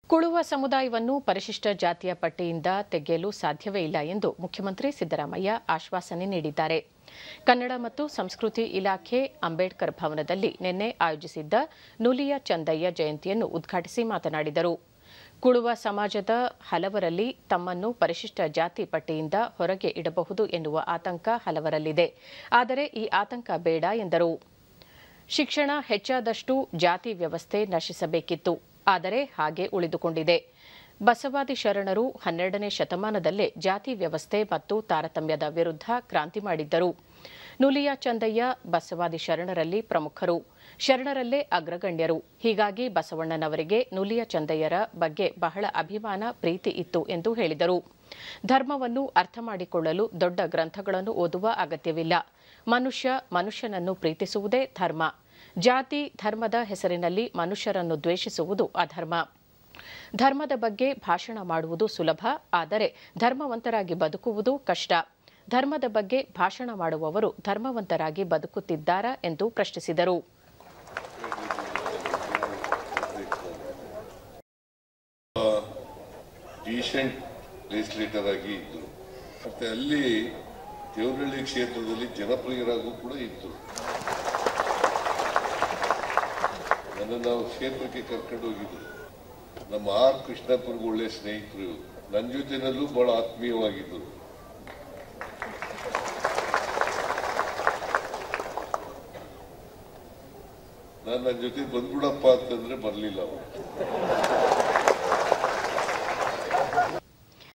ಕುಳುವ ಸಮುದಾಯವನ್ನು ಪರಿಶಿಷ್ಟ ಜಾತಿಯ ಪಟ್ಟಿಯಿಂದ ತೆಗೆಯಲು ಸಾಧ್ಯವೇ ಇಲ್ಲ ಎಂದು ಮುಖ್ಯಮಂತ್ರಿ ಸಿದ್ದರಾಮಯ್ಯ ಆಶ್ವಾಸನೆ ನೀಡಿದ್ದಾರೆ ಕನ್ನಡ ಮತ್ತು ಸಂಸ್ಕೃತಿ ಇಲಾಖೆ ಅಂಬೇಡ್ಕರ್ ಭವನದಲ್ಲಿ ನಿನ್ನೆ ಆಯೋಜಿಸಿದ್ದ ನುಲಿಯ ಚಂದಯ್ಯ ಜಯಂತಿಯನ್ನು ಉದ್ಘಾಟಿಸಿ ಮಾತನಾಡಿದರು ಕುಳುವ ಸಮಾಜದ ಹಲವರಲ್ಲಿ ತಮ್ಮನ್ನು ಪರಿಶಿಷ್ಟ ಜಾತಿ ಪಟ್ಟಿಯಿಂದ ಹೊರಗೆ ಇಡಬಹುದು ಎನ್ನುವ ಆತಂಕ ಹಲವರಲ್ಲಿದೆ ಆದರೆ ಈ ಆತಂಕ ಬೇಡ ಎಂದರು ಶಿಕ್ಷಣ ಹೆಚ್ಚಾದಷ್ಟು ಜಾತಿ ವ್ಯವಸ್ಥೆ ನಶಿಸಬೇಕಿತ್ತು ಆದರೆ ಹಾಗೆ ಉಳಿದುಕೊಂಡಿದೆ ಬಸವಾದಿ ಶರಣರು ಹನ್ನೆರಡನೇ ಶತಮಾನದಲ್ಲೇ ಜಾತಿ ವ್ಯವಸ್ಥೆ ಮತ್ತು ತಾರತಮ್ಯದ ವಿರುದ್ಧ ಕ್ರಾಂತಿ ಮಾಡಿದ್ದರು ನುಲಿಯ ಚಂದಯ್ಯ ಬಸವಾದಿ ಶರಣರಲ್ಲಿ ಪ್ರಮುಖರು ಶರಣರಲ್ಲೇ ಅಗ್ರಗಣ್ಯರು ಹೀಗಾಗಿ ಬಸವಣ್ಣನವರಿಗೆ ನುಲಿಯ ಚಂದಯ್ಯರ ಬಗ್ಗೆ ಬಹಳ ಅಭಿಮಾನ ಪ್ರೀತಿ ಇತ್ತು ಎಂದು ಹೇಳಿದರು ಧರ್ಮವನ್ನು ಅರ್ಥ ಮಾಡಿಕೊಳ್ಳಲು ದೊಡ್ಡ ಗ್ರಂಥಗಳನ್ನು ಓದುವ ಅಗತ್ಯವಿಲ್ಲ ಮನುಷ್ಯ ಮನುಷ್ಯನನ್ನು ಪ್ರೀತಿಸುವುದೇ ಧರ್ಮ ಜಾತಿ ಧರ್ಮದ ಹೆಸರಿನಲ್ಲಿ ಮನುಷ್ಯರನ್ನು ದ್ವೇಷಿಸುವುದು ಅಧರ್ಮ ಧರ್ಮದ ಬಗ್ಗೆ ಭಾಷಣ ಮಾಡುವುದು ಸುಲಭ ಆದರೆ ಧರ್ಮವಂತರಾಗಿ ಬದುಕುವುದು ಕಷ್ಟ ಧರ್ಮದ ಬಗ್ಗೆ ಭಾಷಣ ಮಾಡುವವರು ಧರ್ಮವಂತರಾಗಿ ಬದುಕುತ್ತಿದ್ದಾರಾ ಎಂದು ಪ್ರಶ್ನಿಸಿದರು ಡೀಸೆಂಟ್ ಲೆಜಿಸ್ಲೇಟರ್ ಆಗಿ ಇದ್ದರು ಮತ್ತೆ ಅಲ್ಲಿ ದೇವನಹಳ್ಳಿ ಕ್ಷೇತ್ರದಲ್ಲಿ ಜನಪ್ರಿಯರಾಗೂ ಕೂಡ ಇದ್ದರು ನನ್ನ ನಾವು ಕ್ಷೇತ್ರಕ್ಕೆ ಕರ್ಕೊಂಡು ಹೋಗಿದ್ರು ನಮ್ಮ ಆರ್ ಕೃಷ್ಣಪ್ಪನಿಗೆ ಒಳ್ಳೆ ಸ್ನೇಹಿತರು ಇವ್ರು. ನನ್ನ ಜೊತೆನಲ್ಲೂ ಬಹಳ ಆತ್ಮೀಯವಾಗಿದ್ದರು ನಾನು ನನ್ನ ಜೊತೆ ಬಂದ್ಬಿಡಪ್ಪ ಅಂತಂದ್ರೆ ಬರಲಿಲ್ಲ ಅವರು